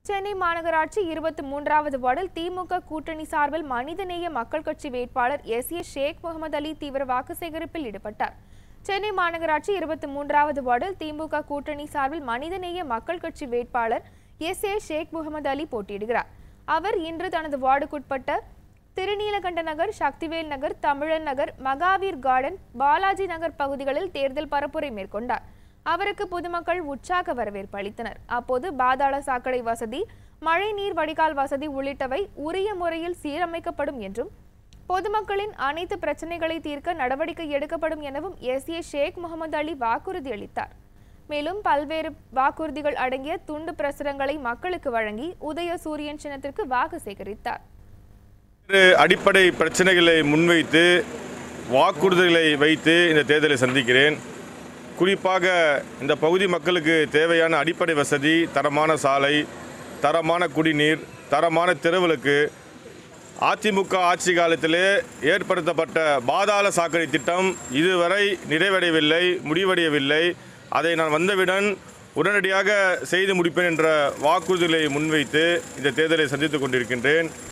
சென்னை மாநகராட்சி இருபத்தி மூன்றாவது வார்டில் திமுக கூட்டணி சார்பில் மனிதநேய மக்கள் கட்சி வேட்பாளர் எஸ் ஏ ஷேக் முகமது அலி தீவிர வாக்கு சேகரிப்பில் ஈடுபட்டார் சென்னை மாநகராட்சி இருபத்தி மூன்றாவது வார்டில் திமுக கூட்டணி சார்பில் மனிதநேய மக்கள் கட்சி வேட்பாளர் எஸ் ஏ ஷேக் முகமது அலி போட்டியிடுகிறார் அவர் இன்று தனது வார்டுக்குட்பட்ட திருநீலகண்ட நகர் சக்திவேல் நகர் தமிழன் நகர் மகாவீர் கார்டன் பாலாஜி நகர் பகுதிகளில் தேர்தல் பரப்புரை மேற்கொண்டார் அவருக்கு பொதுமக்கள் உற்சாக வரவேற்பு அளித்தனர் அப்போது பாதாள சாக்கடை வசதி மழைநீர் வடிகால் வசதி உள்ளிட்டவை உரிய முறையில் சீரமைக்கப்படும் என்றும் பொதுமக்களின் அனைத்து பிரச்சனைகளை தீர்க்க நடவடிக்கை எடுக்கப்படும் எனவும் எஸ் ஏ ஷேக் முகமது அலி வாக்குறுதி அளித்தார் மேலும் பல்வேறு வாக்குறுதிகள் அடங்கிய துண்டு பிரசுரங்களை மக்களுக்கு வழங்கி உதய சூரியன் சின்னத்திற்கு வாக்கு சேகரித்தார் இரு அடிப்படை பிரச்சனைகளை முன்வைத்து வாக்குறுதிகளை வைத்து இந்த தேர்தலை சந்திக்கிறேன் குறிப்பாக இந்த பகுதி மக்களுக்கு தேவையான அடிப்படை வசதி தரமான சாலை தரமான குடிநீர் தரமான தெருவிளக்கு அதிமுக ஆட்சி காலத்திலே ஏற்படுத்தப்பட்ட பாதாள சாக்கடை திட்டம் இதுவரை நிறைவடையவில்லை முடிவடையவில்லை அதை நான் வந்தவுடன் உடனடியாக செய்து முடிப்பேன் என்ற வாக்குறுதிகளை முன்வைத்து இந்த தேர்தலை சந்தித்துக் கொண்டிருக்கின்றேன்